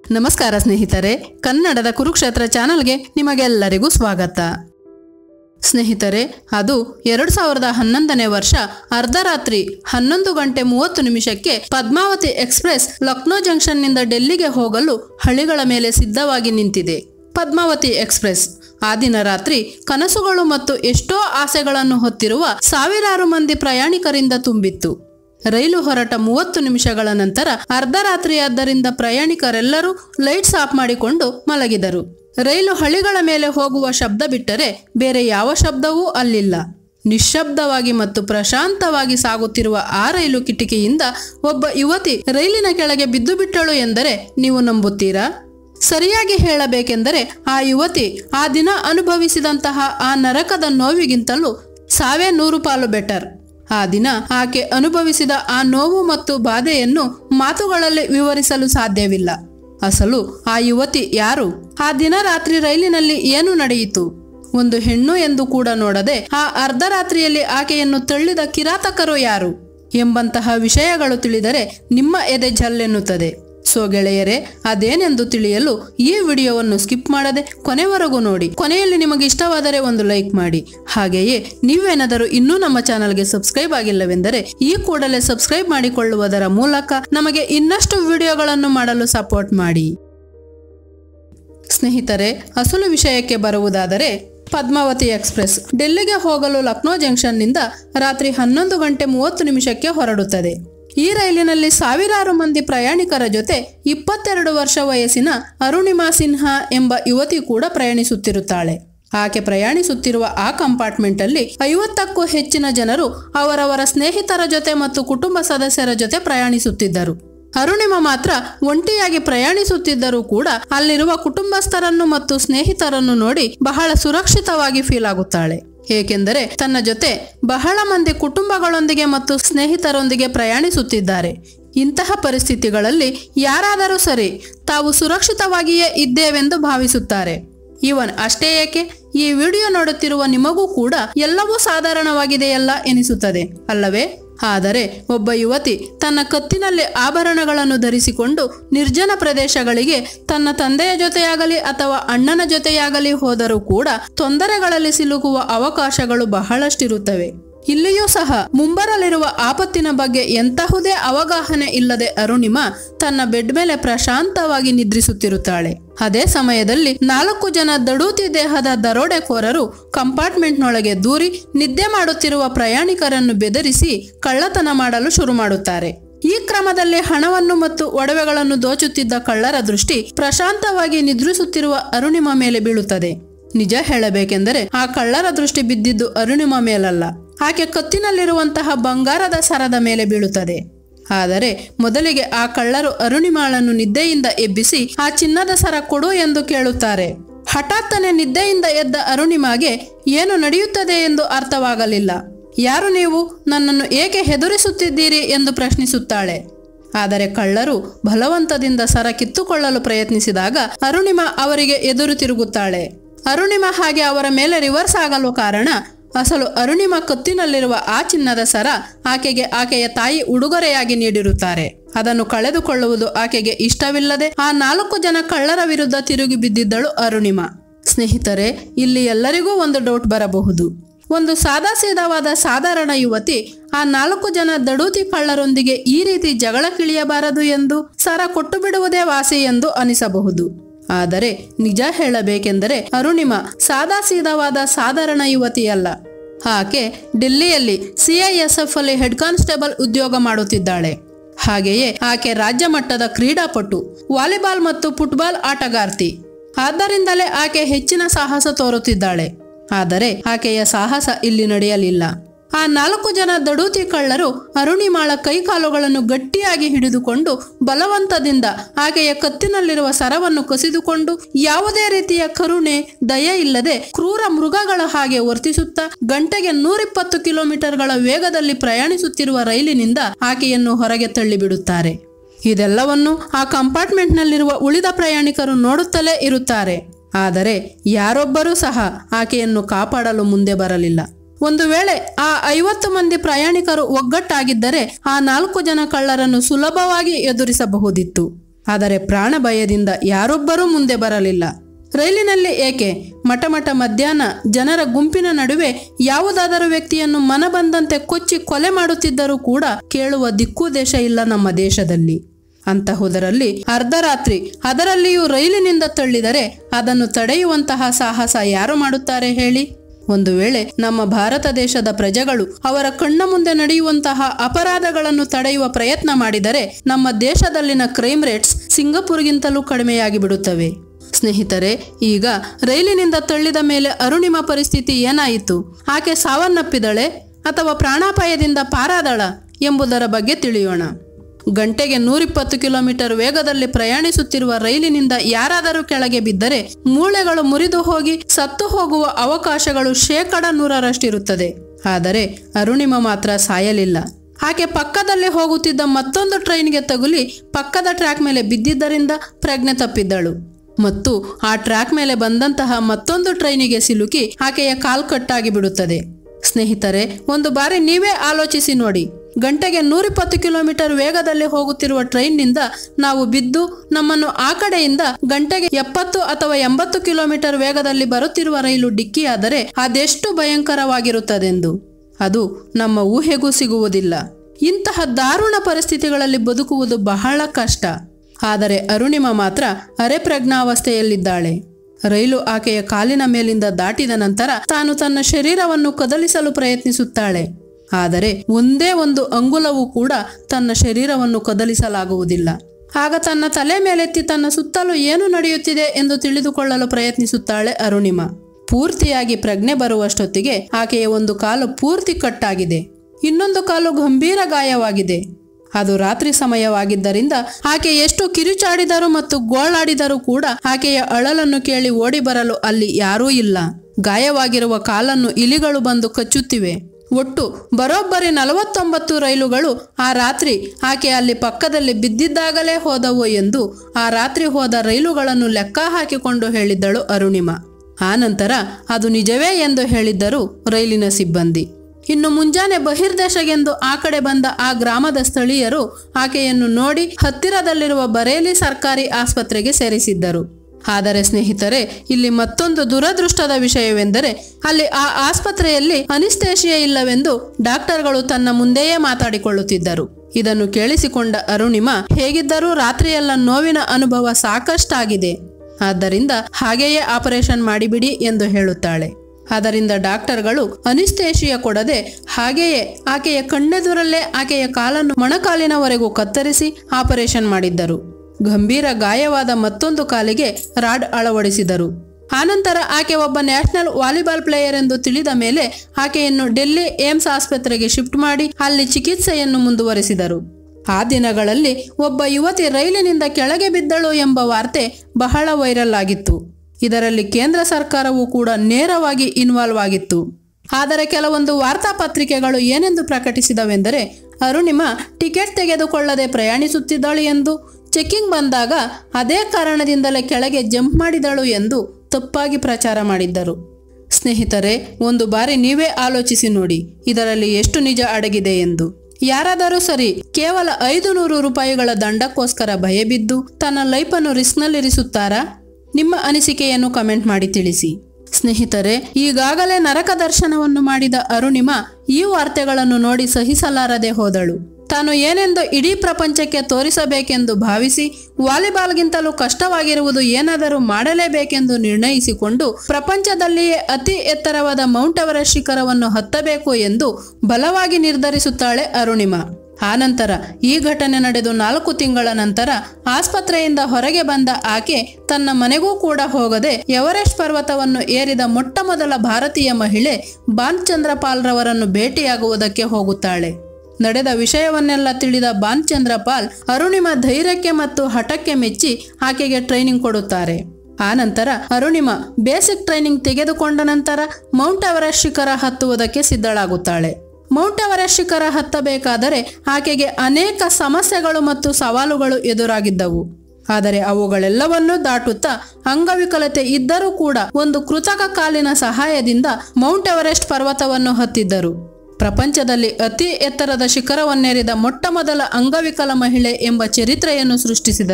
ನಮಸ್ಕಾರ ಸ್ನೇಹಿತರೆ ಕನ್ನಡದ ಕುರುಕ್ಷೇತ್ರ ಚಾನಲ್ಗೆ ನಿಮಗೆಲ್ಲರಿಗೂ ಸ್ವಾಗತ ಸ್ನೇಹಿತರೆ ಅದು ಎರಡು ಸಾವಿರದ ಹನ್ನೊಂದನೇ ವರ್ಷ ಅರ್ಧರಾತ್ರಿ ಹನ್ನೊಂದು ಗಂಟೆ ಮೂವತ್ತು ನಿಮಿಷಕ್ಕೆ ಪದ್ಮಾವತಿ ಎಕ್ಸ್ಪ್ರೆಸ್ ಲಕ್ನೋ ಜಂಕ್ಷನ್ನಿಂದ ಡೆಲ್ಲಿಗೆ ಹೋಗಲು ಹಳಿಗಳ ಮೇಲೆ ಸಿದ್ಧವಾಗಿ ನಿಂತಿದೆ ಪದ್ಮಾವತಿ ಎಕ್ಸ್ಪ್ರೆಸ್ ಆ ದಿನ ರಾತ್ರಿ ಕನಸುಗಳು ಮತ್ತು ಎಷ್ಟೋ ಆಸೆಗಳನ್ನು ಹೊತ್ತಿರುವ ಸಾವಿರಾರು ಮಂದಿ ಪ್ರಯಾಣಿಕರಿಂದ ತುಂಬಿತ್ತು ರೈಲು ಹೊರಟ ಮೂವತ್ತು ನಿಮಿಷಗಳ ನಂತರ ಅರ್ಧರಾತ್ರಿಯಾದ್ದರಿಂದ ಪ್ರಯಾಣಿಕರೆಲ್ಲರೂ ಲೈಟ್ಸ್ ಆಫ್ ಮಾಡಿಕೊಂಡು ಮಲಗಿದರು ರೈಲು ಹಳಿಗಳ ಮೇಲೆ ಹೋಗುವ ಶಬ್ದ ಬಿಟ್ಟರೆ ಬೇರೆ ಯಾವ ಶಬ್ದವೂ ಅಲ್ಲಿಲ್ಲ ನಿಶ್ಶಬ್ದವಾಗಿ ಮತ್ತು ಪ್ರಶಾಂತವಾಗಿ ಸಾಗುತ್ತಿರುವ ಆ ರೈಲು ಕಿಟಕಿಯಿಂದ ಒಬ್ಬ ಯುವತಿ ರೈಲಿನ ಕೆಳಗೆ ಬಿದ್ದು ಬಿಟ್ಟಳು ಎಂದರೆ ನೀವು ನಂಬುತ್ತೀರಾ ಸರಿಯಾಗಿ ಹೇಳಬೇಕೆಂದರೆ ಆ ಯುವತಿ ಆ ದಿನ ಅನುಭವಿಸಿದಂತಹ ಆ ನರಕದ ನೋವಿಗಿಂತಲೂ ಸಾವೇ ನೂರು ಪಾಲು ಬೆಟರ್ ಆ ದಿನ ಆಕೆ ಅನುಭವಿಸಿದ ಆ ನೋವು ಮತ್ತು ಬಾಧೆಯನ್ನು ಮಾತುಗಳಲ್ಲಿ ವಿವರಿಸಲು ಸಾಧ್ಯವಿಲ್ಲ ಅಸಲು ಆ ಯುವತಿ ಯಾರು ಆ ದಿನ ರಾತ್ರಿ ರೈಲಿನಲ್ಲಿ ಏನು ನಡೆಯಿತು ಒಂದು ಹೆಣ್ಣು ಎಂದು ಕೂಡ ನೋಡದೆ ಆ ಅರ್ಧರಾತ್ರಿಯಲ್ಲಿ ಆಕೆಯನ್ನು ತಳ್ಳಿದ ಕಿರಾತಕರು ಯಾರು ಎಂಬಂತಹ ವಿಷಯಗಳು ತಿಳಿದರೆ ನಿಮ್ಮ ಎದೆ ಜಲ್ಲೆನ್ನುತ್ತದೆ ಸೊ ಗೆಳೆಯರೇ ಅದೇನೆಂದು ತಿಳಿಯಲು ಈ ವಿಡಿಯೋವನ್ನು ಸ್ಕಿಪ್ ಮಾಡದೆ ಕೊನೆವರೆಗೂ ನೋಡಿ ಕೊನೆಯಲ್ಲಿ ನಿಮಗೆ ಇಷ್ಟವಾದರೆ ಒಂದು ಲೈಕ್ ಮಾಡಿ ಹಾಗೆಯೇ ನೀವೇನಾದರೂ ಇನ್ನೂ ನಮ್ಮ ಚಾನಲ್ಗೆ ಸಬ್ಸ್ಕ್ರೈಬ್ ಆಗಿಲ್ಲವೆಂದರೆ ಈ ಕೂಡಲೇ ಸಬ್ಸ್ಕ್ರೈಬ್ ಮಾಡಿಕೊಳ್ಳುವುದರ ಮೂಲಕ ನಮಗೆ ಇನ್ನಷ್ಟು ವಿಡಿಯೋಗಳನ್ನು ಮಾಡಲು ಸಪೋರ್ಟ್ ಮಾಡಿ ಸ್ನೇಹಿತರೆ ಅಸಲು ವಿಷಯಕ್ಕೆ ಬರುವುದಾದರೆ ಪದ್ಮಾವತಿ ಎಕ್ಸ್ಪ್ರೆಸ್ ಡೆಲ್ಲಿಗೆ ಹೋಗಲು ಲಕ್ನೋ ಜಂಕ್ಷನ್ನಿಂದ ರಾತ್ರಿ ಹನ್ನೊಂದು ಗಂಟೆ ಮೂವತ್ತು ನಿಮಿಷಕ್ಕೆ ಹೊರಡುತ್ತದೆ ಈ ರೈಲಿನಲ್ಲಿ ಸಾವಿರಾರು ಮಂದಿ ಪ್ರಯಾಣಿಕರ ಜೊತೆ ಇಪ್ಪತ್ತೆರಡು ವರ್ಷ ವಯಸ್ಸಿನ ಅರುಣಿಮಾ ಸಿನ್ಹಾ ಎಂಬ ಯುವತಿ ಕೂಡ ಪ್ರಯಾಣಿಸುತ್ತಿರುತ್ತಾಳೆ ಆಕೆ ಪ್ರಯಾಣಿಸುತ್ತಿರುವ ಆ ಕಂಪಾರ್ಟ್ಮೆಂಟಲ್ಲಿ ಐವತ್ತಕ್ಕೂ ಹೆಚ್ಚಿನ ಜನರು ಅವರವರ ಸ್ನೇಹಿತರ ಜೊತೆ ಮತ್ತು ಕುಟುಂಬ ಸದಸ್ಯರ ಜೊತೆ ಪ್ರಯಾಣಿಸುತ್ತಿದ್ದರು ಅರುಣಿಮ ಮಾತ್ರ ಒಂಟಿಯಾಗಿ ಪ್ರಯಾಣಿಸುತ್ತಿದ್ದರೂ ಕೂಡ ಅಲ್ಲಿರುವ ಕುಟುಂಬಸ್ಥರನ್ನು ಮತ್ತು ಸ್ನೇಹಿತರನ್ನು ನೋಡಿ ಬಹಳ ಸುರಕ್ಷಿತವಾಗಿ ಫೀಲ್ ಆಗುತ್ತಾಳೆ ಏಕೆಂದರೆ ತನ್ನ ಜೊತೆ ಬಹಳ ಮಂದಿ ಕುಟುಂಬಗಳೊಂದಿಗೆ ಮತ್ತು ಸ್ನೇಹಿತರೊಂದಿಗೆ ಪ್ರಯಾಣಿಸುತ್ತಿದ್ದಾರೆ ಇಂತಹ ಪರಿಸ್ಥಿತಿಗಳಲ್ಲಿ ಯಾರಾದರೂ ಸರಿ ತಾವು ಸುರಕ್ಷಿತವಾಗಿಯೇ ಇದ್ದೇವೆಂದು ಭಾವಿಸುತ್ತಾರೆ ಇವನ್ ಅಷ್ಟೇ ಏಕೆ ಈ ವಿಡಿಯೋ ನೋಡುತ್ತಿರುವ ನಿಮಗೂ ಕೂಡ ಎಲ್ಲವೂ ಸಾಧಾರಣವಾಗಿದೆಯಲ್ಲ ಎನಿಸುತ್ತದೆ ಅಲ್ಲವೇ ಆದರೆ ಒಬ್ಬ ಯುವತಿ ತನ್ನ ಕತ್ತಿನಲ್ಲಿ ಆಭರಣಗಳನ್ನು ಧರಿಸಿಕೊಂಡು ನಿರ್ಜನ ಪ್ರದೇಶಗಳಿಗೆ ತನ್ನ ತಂದೆಯ ಜೊತೆಯಾಗಲಿ ಅಥವಾ ಅಣ್ಣನ ಜೊತೆಯಾಗಲಿ ಹೋದರೂ ಕೂಡ ತೊಂದರೆಗಳಲ್ಲಿ ಸಿಲುಕುವ ಅವಕಾಶಗಳು ಬಹಳಷ್ಟಿರುತ್ತವೆ ಇಲ್ಲಿಯೂ ಸಹ ಮುಂಬರಲಿರುವ ಆಪತ್ತಿನ ಬಗ್ಗೆ ಎಂತಹುದೇ ಅವಗಾಹನೆ ಇಲ್ಲದೆ ಅರುಣಿಮಾ ತನ್ನ ಬೆಡ್ ಮೇಲೆ ಪ್ರಶಾಂತವಾಗಿ ನಿದ್ರಿಸುತ್ತಿರುತ್ತಾಳೆ ಅದೇ ಸಮಯದಲ್ಲಿ ನಾಲ್ಕು ಜನ ದಡೂತಿ ದೇಹದ ದರೋಡೆಕೋರರು ಕಂಪಾರ್ಟ್ಮೆಂಟ್ನೊಳಗೆ ದೂರಿ ನಿದ್ದೆ ಮಾಡುತ್ತಿರುವ ಪ್ರಯಾಣಿಕರನ್ನು ಬೆದರಿಸಿ ಕಳ್ಳತನ ಮಾಡಲು ಶುರು ಮಾಡುತ್ತಾರೆ ಈ ಕ್ರಮದಲ್ಲಿ ಹಣವನ್ನು ಮತ್ತು ಒಡವೆಗಳನ್ನು ದೋಚುತ್ತಿದ್ದ ಕಳ್ಳರ ದೃಷ್ಟಿ ಪ್ರಶಾಂತವಾಗಿ ನಿದ್ರಿಸುತ್ತಿರುವ ಅರುಣಿಮ ಮೇಲೆ ಬೀಳುತ್ತದೆ ನಿಜ ಹೇಳಬೇಕೆಂದರೆ ಆ ಕಳ್ಳರ ದೃಷ್ಟಿ ಬಿದ್ದಿದ್ದು ಅರುಣಿಮ ಮೇಲಲ್ಲ ಆಕೆ ಕತ್ತಿನಲ್ಲಿರುವಂತಹ ಬಂಗಾರದ ಸರದ ಮೇಲೆ ಬೀಳುತ್ತದೆ ಆದರೆ ಮೊದಲಿಗೆ ಆ ಕಳ್ಳರು ಅರುಣಿಮಾಳನ್ನು ನಿದ್ದೆಯಿಂದ ಎಬ್ಬಿಸಿ ಆ ಚಿನ್ನದ ಸರ ಕೊಡು ಎಂದು ಕೇಳುತ್ತಾರೆ ಹಠಾತ್ತನೆ ನಿದ್ದೆಯಿಂದ ಎದ್ದ ಅರುಣಿಮಾಗೆ ಏನು ನಡೆಯುತ್ತದೆ ಎಂದು ಅರ್ಥವಾಗಲಿಲ್ಲ ಯಾರು ನೀವು ನನ್ನನ್ನು ಏಕೆ ಹೆದರಿಸುತ್ತಿದ್ದೀರಿ ಎಂದು ಪ್ರಶ್ನಿಸುತ್ತಾಳೆ ಆದರೆ ಕಳ್ಳರು ಬಲವಂತದಿಂದ ಸರ ಕಿತ್ತುಕೊಳ್ಳಲು ಪ್ರಯತ್ನಿಸಿದಾಗ ಅರುಣಿಮಾ ಅವರಿಗೆ ಎದುರು ತಿರುಗುತ್ತಾಳೆ ಅರುಣಿಮಾ ಹಾಗೆ ಅವರ ಮೇಲೆ ರಿವರ್ಸ್ ಆಗಲು ಕಾರಣ ಅಸಲು ಅರುಣಿಮ ಕತ್ತಿನಲ್ಲಿರುವ ಆ ಚಿನ್ನದ ಸರ ಆಕೆಗೆ ಆಕೆಯ ತಾಯಿ ಉಡುಗೊರೆಯಾಗಿ ನೀಡಿರುತ್ತಾರೆ ಅದನ್ನು ಕಳೆದುಕೊಳ್ಳುವುದು ಆಕೆಗೆ ಇಷ್ಟವಿಲ್ಲದೆ ಆ ನಾಲ್ಕು ಜನ ಕಳ್ಳರ ವಿರುದ್ಧ ತಿರುಗಿ ಬಿದ್ದಿದ್ದಳು ಅರುಣಿಮ ಸ್ನೇಹಿತರೆ ಇಲ್ಲಿ ಎಲ್ಲರಿಗೂ ಒಂದು ಡೌಟ್ ಬರಬಹುದು ಒಂದು ಸಾದಾಸೀದವಾದ ಸಾಧಾರಣ ಯುವತಿ ಆ ನಾಲ್ಕು ಜನ ದಡೂತಿ ಕಳ್ಳರೊಂದಿಗೆ ಈ ರೀತಿ ಜಗಳ ಕಿಳಿಯಬಾರದು ಎಂದು ಸರ ಕೊಟ್ಟು ಬಿಡುವುದೇ ವಾಸಿ ಎಂದು ಅನಿಸಬಹುದು ಆದರೆ ನಿಜ ಹೇಳಬೇಕೆಂದರೆ ಅರುಣಿಮ ಸಾದಾಸೀದವಾದ ಸಾಧಾರಣ ಯುವತಿಯಲ್ಲ ಆಕೆ ಡೆಲ್ಲಿಯಲ್ಲಿ ಸಿಐಎಸ್ಎಫ್ ಅಲ್ಲಿ ಹೆಡ್ ಕಾನ್ಸ್ಟೇಬಲ್ ಉದ್ಯೋಗ ಮಾಡುತ್ತಿದ್ದಾಳೆ ಹಾಗೆಯೇ ಆಕೆ ರಾಜ್ಯ ಮಟ್ಟದ ಕ್ರೀಡಾಪಟು ವಾಲಿಬಾಲ್ ಮತ್ತು ಫುಟ್ಬಾಲ್ ಆಟಗಾರ್ತಿ ಆದ್ದರಿಂದಲೇ ಆಕೆ ಹೆಚ್ಚಿನ ಸಾಹಸ ತೋರುತ್ತಿದ್ದಾಳೆ ಆದರೆ ಆಕೆಯ ಸಾಹಸ ಇಲ್ಲಿ ನಡೆಯಲಿಲ್ಲ ಆ ನಾಲ್ಕು ಜನ ದಡೂತಿ ಕಳ್ಳರು ಅರುಣಿಮಾಳ ಕೈಕಾಲುಗಳನ್ನು ಗಟ್ಟಿಯಾಗಿ ಹಿಡಿದುಕೊಂಡು ಬಲವಂತದಿಂದ ಆಕೆಯ ಕತ್ತಿನಲ್ಲಿರುವ ಸರವನ್ನು ಕಸಿದುಕೊಂಡು ಯಾವುದೇ ರೀತಿಯ ಕರುಣೆ ದಯೆ ಇಲ್ಲದೆ ಕ್ರೂರ ಮೃಗಗಳ ಹಾಗೆ ವರ್ತಿಸುತ್ತಾ ಗಂಟೆಗೆ ನೂರಿಪ್ಪತ್ತು ಕಿಲೋಮೀಟರ್ಗಳ ವೇಗದಲ್ಲಿ ಪ್ರಯಾಣಿಸುತ್ತಿರುವ ರೈಲಿನಿಂದ ಆಕೆಯನ್ನು ಹೊರಗೆ ತಳ್ಳಿಬಿಡುತ್ತಾರೆ ಇದೆಲ್ಲವನ್ನು ಆ ಕಂಪಾರ್ಟ್ಮೆಂಟ್ನಲ್ಲಿರುವ ಉಳಿದ ಪ್ರಯಾಣಿಕರು ನೋಡುತ್ತಲೇ ಇರುತ್ತಾರೆ ಆದರೆ ಯಾರೊಬ್ಬರೂ ಸಹ ಆಕೆಯನ್ನು ಕಾಪಾಡಲು ಮುಂದೆ ಬರಲಿಲ್ಲ ಒಂದು ವೇಳೆ ಆ ಐವತ್ತು ಮಂದಿ ಪ್ರಯಾಣಿಕರು ಒಗ್ಗಟ್ಟಾಗಿದ್ದರೆ ಆ ನಾಲ್ಕು ಜನ ಕಳ್ಳರನ್ನು ಸುಲಭವಾಗಿ ಎದುರಿಸಬಹುದಿತ್ತು ಆದರೆ ಪ್ರಾಣ ಭಯದಿಂದ ಯಾರೊಬ್ಬರೂ ಮುಂದೆ ಬರಲಿಲ್ಲ ರೈಲಿನಲ್ಲಿ ಏಕೆ ಮಟಮಟ ಮಧ್ಯಾಹ್ನ ಜನರ ಗುಂಪಿನ ನಡುವೆ ಯಾವುದಾದರೂ ವ್ಯಕ್ತಿಯನ್ನು ಮನ ಬಂದಂತೆ ಕೊಚ್ಚಿ ಕೊಲೆ ಮಾಡುತ್ತಿದ್ದರೂ ಕೂಡ ಕೇಳುವ ದಿಕ್ಕೂ ದೇಶ ಇಲ್ಲ ನಮ್ಮ ದೇಶದಲ್ಲಿ ಅಂತಹುದರಲ್ಲಿ ಅರ್ಧರಾತ್ರಿ ಅದರಲ್ಲಿಯೂ ರೈಲಿನಿಂದ ತಳ್ಳಿದರೆ ಅದನ್ನು ತಡೆಯುವಂತಹ ಸಾಹಸ ಯಾರು ಮಾಡುತ್ತಾರೆ ಹೇಳಿ ಒಂದು ವೇಳೆ ನಮ್ಮ ಭಾರತ ದೇಶದ ಪ್ರಜೆಗಳು ಅವರ ಕಣ್ಣ ಮುಂದೆ ನಡೆಯುವಂತಹ ಅಪರಾಧಗಳನ್ನು ತಡೆಯುವ ಪ್ರಯತ್ನ ಮಾಡಿದರೆ ನಮ್ಮ ದೇಶದಲ್ಲಿನ ಕ್ರೈಮ್ ರೇಟ್ಸ್ ಸಿಂಗಪುರ್ಗಿಂತಲೂ ಕಡಿಮೆಯಾಗಿ ಬಿಡುತ್ತವೆ ಸ್ನೇಹಿತರೆ ಈಗ ರೈಲಿನಿಂದ ತಳ್ಳಿದ ಮೇಲೆ ಅರುಣಿಮ ಪರಿಸ್ಥಿತಿ ಏನಾಯಿತು ಆಕೆ ಸಾವನ್ನಪ್ಪಿದಳೆ ಅಥವಾ ಪ್ರಾಣಾಪಾಯದಿಂದ ಪಾರಾದಳ ಎಂಬುದರ ಬಗ್ಗೆ ತಿಳಿಯೋಣ ಗಂಟೆಗೆ ನೂರಿಪ್ಪತ್ತು ಕಿಲೋಮೀಟರ್ ವೇಗದಲ್ಲಿ ಪ್ರಯಾಣಿಸುತ್ತಿರುವ ರೈಲಿನಿಂದ ಯಾರಾದರೂ ಕೆಳಗೆ ಬಿದ್ದರೆ ಮೂಳೆಗಳು ಮುರಿದು ಹೋಗಿ ಸತ್ತು ಹೋಗುವ ಅವಕಾಶಗಳು ಶೇಕಡ ನೂರರಷ್ಟಿರುತ್ತದೆ ಆದರೆ ಅರುಣಿಮ ಮಾತ್ರ ಸಾಯಲಿಲ್ಲ ಆಕೆ ಪಕ್ಕದಲ್ಲಿ ಹೋಗುತ್ತಿದ್ದ ಮತ್ತೊಂದು ಟ್ರೈನ್ಗೆ ತಗುಲಿ ಪಕ್ಕದ ಟ್ರ್ಯಾಕ್ ಮೇಲೆ ಬಿದ್ದಿದ್ದರಿಂದ ಪ್ರಜ್ಞೆ ತಪ್ಪಿದ್ದಳು ಮತ್ತು ಆ ಟ್ರ್ಯಾಕ್ ಮೇಲೆ ಬಂದಂತಹ ಮತ್ತೊಂದು ಟ್ರೈನಿಗೆ ಸಿಲುಕಿ ಆಕೆಯ ಕಾಲ್ ಕಟ್ಟಾಗಿ ಬಿಡುತ್ತದೆ ಸ್ನೇಹಿತರೆ ಒಂದು ಬಾರಿ ನೀವೇ ಆಲೋಚಿಸಿ ನೋಡಿ ಗಂಟೆಗೆ ನೂರಿಪ್ಪತ್ತು ಕಿಲೋಮೀಟರ್ ವೇಗದಲ್ಲಿ ಹೋಗುತ್ತಿರುವ ಟ್ರೈನ್ನಿಂದ ನಾವು ಬಿದ್ದು ನಮ್ಮನ್ನು ಆ ಕಡೆಯಿಂದ ಗಂಟೆಗೆ ಎಪ್ಪತ್ತು ಅಥವಾ ಎಂಬತ್ತು ಕಿಲೋಮೀಟರ್ ವೇಗದಲ್ಲಿ ಬರುತ್ತಿರುವ ರೈಲು ಡಿಕ್ಕಿಯಾದರೆ ಅದೆಷ್ಟು ಭಯಂಕರವಾಗಿರುತ್ತದೆಂದು ಅದು ನಮ್ಮ ಊಹೆಗೂ ಸಿಗುವುದಿಲ್ಲ ಇಂತಹ ದಾರುಣ ಪರಿಸ್ಥಿತಿಗಳಲ್ಲಿ ಬದುಕುವುದು ಬಹಳ ಕಷ್ಟ ಆದರೆ ಅರುಣಿಮ ಮಾತ್ರ ಅರೆಪ್ರಜ್ಞಾವಸ್ಥೆಯಲ್ಲಿದ್ದಾಳೆ ರೈಲು ಆಕೆಯ ಕಾಲಿನ ಮೇಲಿಂದ ದಾಟಿದ ನಂತರ ತಾನು ತನ್ನ ಶರೀರವನ್ನು ಕದಲಿಸಲು ಪ್ರಯತ್ನಿಸುತ್ತಾಳೆ ಆದರೆ ಒಂದೇ ಒಂದು ಅಂಗುಲವೂ ಕೂಡ ತನ್ನ ಶರೀರವನ್ನು ಕದಲಿಸಲಾಗುವುದಿಲ್ಲ ಆಗ ತನ್ನ ತಲೆ ಮೇಲೆತ್ತಿ ತನ್ನ ಸುತ್ತಲೂ ಏನು ನಡೆಯುತ್ತಿದೆ ಎಂದು ತಿಳಿದುಕೊಳ್ಳಲು ಪ್ರಯತ್ನಿಸುತ್ತಾಳೆ ಅರುಣಿಮ ಪೂರ್ತಿಯಾಗಿ ಪ್ರಜ್ಞೆ ಬರುವಷ್ಟೊತ್ತಿಗೆ ಆಕೆಯ ಒಂದು ಕಾಲು ಪೂರ್ತಿ ಕಟ್ಟಾಗಿದೆ ಇನ್ನೊಂದು ಕಾಲು ಗಂಭೀರ ಗಾಯವಾಗಿದೆ ಅದು ರಾತ್ರಿ ಸಮಯವಾಗಿದ್ದರಿಂದ ಆಕೆ ಎಷ್ಟು ಕಿರುಚಾಡಿದರೂ ಮತ್ತು ಗೋಳಾಡಿದರೂ ಕೂಡ ಆಕೆಯ ಅಳಲನ್ನು ಕೇಳಿ ಓಡಿ ಬರಲು ಅಲ್ಲಿ ಯಾರೂ ಇಲ್ಲ ಗಾಯವಾಗಿರುವ ಕಾಲನ್ನು ಇಲಿಗಳು ಬಂದು ಕಚ್ಚುತ್ತಿವೆ ಒಟ್ಟು ಬರೋಬ್ಬರಿ ನಲವತ್ತೊಂಬತ್ತು ರೈಲುಗಳು ಆ ರಾತ್ರಿ ಆಕೆ ಅಲ್ಲಿ ಪಕ್ಕದಲ್ಲಿ ಬಿದ್ದಿದ್ದಾಗಲೇ ಹೋದವು ಎಂದು ಆ ರಾತ್ರಿ ಹೋದ ರೈಲುಗಳನ್ನು ಲೆಕ್ಕ ಹಾಕಿಕೊಂಡು ಹೇಳಿದ್ದಳು ಅರುಣಿಮ ಆನಂತರ ಅದು ನಿಜವೇ ಎಂದು ಹೇಳಿದ್ದರು ರೈಲಿನ ಸಿಬ್ಬಂದಿ ಇನ್ನು ಮುಂಜಾನೆ ಬಹಿರ್ದೇಶಗೆಂದು ಆ ಕಡೆ ಬಂದ ಆ ಗ್ರಾಮದ ಸ್ಥಳೀಯರು ಆಕೆಯನ್ನು ನೋಡಿ ಹತ್ತಿರದಲ್ಲಿರುವ ಬರೇಲಿ ಸರ್ಕಾರಿ ಆಸ್ಪತ್ರೆಗೆ ಸೇರಿಸಿದ್ದರು ಆದರೆ ಸ್ನೇಹಿತರೆ ಇಲ್ಲಿ ಮತ್ತೊಂದು ದುರದೃಷ್ಟದ ವಿಷಯವೆಂದರೆ ಅಲ್ಲಿ ಆ ಆಸ್ಪತ್ರೆಯಲ್ಲಿ ಅನಿಸ್ತೇಶಿಯ ಇಲ್ಲವೆಂದು ಡಾಕ್ಟರ್ಗಳು ತನ್ನ ಮುಂದೆಯೇ ಮಾತಾಡಿಕೊಳ್ಳುತ್ತಿದ್ದರು ಇದನ್ನು ಕೇಳಿಸಿಕೊಂಡ ಅರುಣಿಮ ಹೇಗಿದ್ದರೂ ರಾತ್ರಿಯೆಲ್ಲ ನೋವಿನ ಅನುಭವ ಸಾಕಷ್ಟಾಗಿದೆ ಆದ್ದರಿಂದ ಹಾಗೆಯೇ ಆಪರೇಷನ್ ಮಾಡಿಬಿಡಿ ಎಂದು ಹೇಳುತ್ತಾಳೆ ಅದರಿಂದ ಡಾಕ್ಟರ್ಗಳು ಅನಿಸ್ತೇಶಿಯ ಕೊಡದೆ ಹಾಗೆಯೇ ಆಕೆಯ ಕಣ್ಣೆದುರಲ್ಲೇ ಆಕೆಯ ಕಾಲನ್ನು ಮೊಣಕಾಲಿನವರೆಗೂ ಕತ್ತರಿಸಿ ಆಪರೇಷನ್ ಮಾಡಿದ್ದರು ಗಂಭೀರ ಗಾಯವಾದ ಮತ್ತೊಂದು ಕಾಲಿಗೆ ರಾಡ್ ಅಳವಡಿಸಿದರು ಆನಂತರ ಆಕೆ ಒಬ್ಬ ನ್ಯಾಷನಲ್ ವಾಲಿಬಾಲ್ ಪ್ಲೇಯರ್ ಎಂದು ತಿಳಿದ ಮೇಲೆ ಆಕೆಯನ್ನು ಡೆಲ್ಲಿ ಏಮ್ಸ್ ಆಸ್ಪತ್ರೆಗೆ ಶಿಫ್ಟ್ ಮಾಡಿ ಅಲ್ಲಿ ಚಿಕಿತ್ಸೆಯನ್ನು ಮುಂದುವರೆಸಿದರು ಆ ದಿನಗಳಲ್ಲಿ ಒಬ್ಬ ಯುವತಿ ರೈಲಿನಿಂದ ಕೆಳಗೆ ಬಿದ್ದಳು ಎಂಬ ವಾರ್ತೆ ಬಹಳ ವೈರಲ್ ಆಗಿತ್ತು ಇದರಲ್ಲಿ ಕೇಂದ್ರ ಸರ್ಕಾರವೂ ಕೂಡ ನೇರವಾಗಿ ಇನ್ವಾಲ್ವ್ ಆಗಿತ್ತು ಆದರೆ ಕೆಲವೊಂದು ವಾರ್ತಾಪತ್ರಿಕೆಗಳು ಏನೆಂದು ಪ್ರಕಟಿಸಿದವೆಂದರೆ ಅರುಣಿಮ ಟಿಕೆಟ್ ತೆಗೆದುಕೊಳ್ಳದೆ ಪ್ರಯಾಣಿಸುತ್ತಿದ್ದಳು ಎಂದು ಚೆಕಿಂಗ್ ಬಂದಾಗ ಅದೇ ಕಾರಣದಿಂದಲೇ ಕೆಳಗೆ ಜಂಪ್ ಮಾಡಿದಳು ಎಂದು ತಪ್ಪಾಗಿ ಪ್ರಚಾರ ಮಾಡಿದ್ದರು ಸ್ನೇಹಿತರೆ ಒಂದು ಬಾರಿ ನೀವೇ ಆಲೋಚಿಸಿ ನೋಡಿ ಇದರಲ್ಲಿ ಎಷ್ಟು ನಿಜ ಅಡಗಿದೆ ಎಂದು ಯಾರಾದರೂ ಸರಿ ಕೇವಲ ಐದು ನೂರು ರೂಪಾಯಿಗಳ ದಂಡಕ್ಕೋಸ್ಕರ ಭಯಬಿದ್ದು ತನ್ನ ಲೈಫನ್ನು ರಿಸ್ಕ್ನಲ್ಲಿರಿಸುತ್ತಾರಾ ನಿಮ್ಮ ಅನಿಸಿಕೆಯನ್ನು ಕಮೆಂಟ್ ಮಾಡಿ ತಿಳಿಸಿ ಸ್ನೇಹಿತರೆ ಈಗಾಗಲೇ ನರಕ ದರ್ಶನವನ್ನು ಮಾಡಿದ ಅರುಣಿಮ ಈ ವಾರ್ತೆಗಳನ್ನು ನೋಡಿ ಸಹಿಸಲಾರದೆ ಹೋದಳು ತಾನು ಏನೆಂದು ಇಡೀ ಪ್ರಪಂಚಕ್ಕೆ ತೋರಿಸಬೇಕೆಂದು ಭಾವಿಸಿ ವಾಲಿಬಾಲ್ಗಿಂತಲೂ ಕಷ್ಟವಾಗಿರುವುದು ಏನಾದರೂ ಮಾಡಲೇಬೇಕೆಂದು ನಿರ್ಣಯಿಸಿಕೊಂಡು ಪ್ರಪಂಚದಲ್ಲಿಯೇ ಅತಿ ಎತ್ತರವಾದ ಮೌಂಟ್ ಎವರೆಸ್ಟ್ ಶಿಖರವನ್ನು ಹತ್ತಬೇಕು ಎಂದು ಬಲವಾಗಿ ನಿರ್ಧರಿಸುತ್ತಾಳೆ ಅರುಣಿಮ ಆನಂತರ ಈ ಘಟನೆ ನಡೆದು ನಾಲ್ಕು ತಿಂಗಳ ನಂತರ ಆಸ್ಪತ್ರೆಯಿಂದ ಹೊರಗೆ ಬಂದ ಆಕೆ ತನ್ನ ಮನೆಗೂ ಕೂಡ ಹೋಗದೆ ಎವರೆಸ್ಟ್ ಪರ್ವತವನ್ನು ಏರಿದ ಮೊಟ್ಟ ಮೊದಲ ಭಾರತೀಯ ಮಹಿಳೆ ಬಾನ್ ಚಂದ್ರಪಾಲ್ ರವರನ್ನು ಭೇಟಿಯಾಗುವುದಕ್ಕೆ ಹೋಗುತ್ತಾಳೆ ನಡೆದ ವಿಷಯವನ್ನೆಲ್ಲ ತಿಳಿದ ಬಾನ್ ಚಂದ್ರಪಾಲ್ ಅರುಣಿಮ ಧೈರ್ಯಕ್ಕೆ ಮತ್ತು ಹಠಕ್ಕೆ ಮೆಚ್ಚಿ ಆಕೆಗೆ ಟ್ರೈನಿಂಗ್ ಕೊಡುತ್ತಾರೆ ಆನಂತರ ಅರುಣಿಮ ಬೇಸಿಕ್ ಟ್ರೈನಿಂಗ್ ತೆಗೆದುಕೊಂಡ ನಂತರ ಮೌಂಟ್ ಎವರೆಸ್ಟ್ ಶಿಖರ ಹತ್ತುವುದಕ್ಕೆ ಸಿದ್ಧಳಾಗುತ್ತಾಳೆ ಮೌಂಟ್ ಎವರೆಸ್ಟ್ ಶಿಖರ ಹತ್ತಬೇಕಾದರೆ ಆಕೆಗೆ ಅನೇಕ ಸಮಸ್ಯೆಗಳು ಮತ್ತು ಸವಾಲುಗಳು ಎದುರಾಗಿದ್ದವು ಆದರೆ ಅವುಗಳೆಲ್ಲವನ್ನೂ ದಾಟುತ್ತಾ ಅಂಗವಿಕಲತೆ ಇದ್ದರೂ ಕೂಡ ಒಂದು ಕೃತಕ ಕಾಲಿನ ಸಹಾಯದಿಂದ ಮೌಂಟ್ ಎವರೆಸ್ಟ್ ಪರ್ವತವನ್ನು ಹತ್ತಿದ್ದರು ಪ್ರಪಂಚದಲ್ಲಿ ಅತಿ ಎತ್ತರದ ಶಿಖರವನ್ನೇರಿದ ಮೊಟ್ಟ ಮೊದಲ ಅಂಗವಿಕಲ ಮಹಿಳೆ ಎಂಬ ಚರಿತ್ರೆಯನ್ನು ಸೃಷ್ಟಿಸಿದರು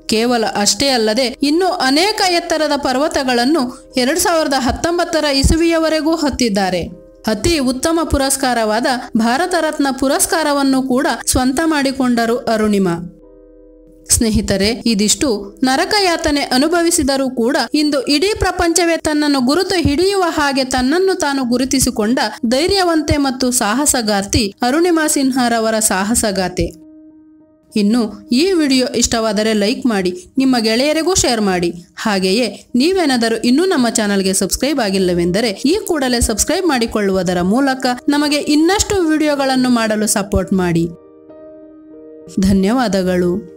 ಕೇವಲ ಅಷ್ಟೇ ಅಲ್ಲದೆ ಇನ್ನೂ ಅನೇಕ ಎತ್ತರದ ಪರ್ವತಗಳನ್ನು ಎರಡ್ ಸಾವಿರದ ಹತ್ತೊಂಬತ್ತರ ಇಸುವಿಯವರೆಗೂ ಹತ್ತಿದ್ದಾರೆ ಅತಿ ಉತ್ತಮ ಪುರಸ್ಕಾರವಾದ ಭಾರತ ರತ್ನ ಪುರಸ್ಕಾರವನ್ನು ಕೂಡ ಸ್ವಂತ ಮಾಡಿಕೊಂಡರು ಅರುಣಿಮಾ ಸ್ನೇಹಿತರೆ ಇದಿಷ್ಟು ನರಕಯಾತನೆ ಅನುಭವಿಸಿದರೂ ಕೂಡ ಇಂದು ಇಡೀ ಪ್ರಪಂಚವೇ ತನ್ನನ್ನು ಗುರುತು ಹಿಡಿಯುವ ಹಾಗೆ ತನ್ನನ್ನು ತಾನು ಗುರುತಿಸಿಕೊಂಡ ಧೈರ್ಯವಂತೆ ಮತ್ತು ಸಾಹಸಗಾರ್ತಿ ಅರುಣಿಮಾ ಸಿನ್ಹಾರವರ ಸಾಹಸಗಾಥೆ ಇನ್ನು ಈ ವಿಡಿಯೋ ಇಷ್ಟವಾದರೆ ಲೈಕ್ ಮಾಡಿ ನಿಮ್ಮ ಗೆಳೆಯರಿಗೂ ಶೇರ್ ಮಾಡಿ ಹಾಗೆಯೇ ನೀವೇನಾದರೂ ಇನ್ನೂ ನಮ್ಮ ಚಾನಲ್ಗೆ ಸಬ್ಸ್ಕ್ರೈಬ್ ಆಗಿಲ್ಲವೆಂದರೆ ಈ ಕೂಡಲೇ ಸಬ್ಸ್ಕ್ರೈಬ್ ಮಾಡಿಕೊಳ್ಳುವುದರ ಮೂಲಕ ನಮಗೆ ಇನ್ನಷ್ಟು ವಿಡಿಯೋಗಳನ್ನು ಮಾಡಲು ಸಪೋರ್ಟ್ ಮಾಡಿ ಧನ್ಯವಾದಗಳು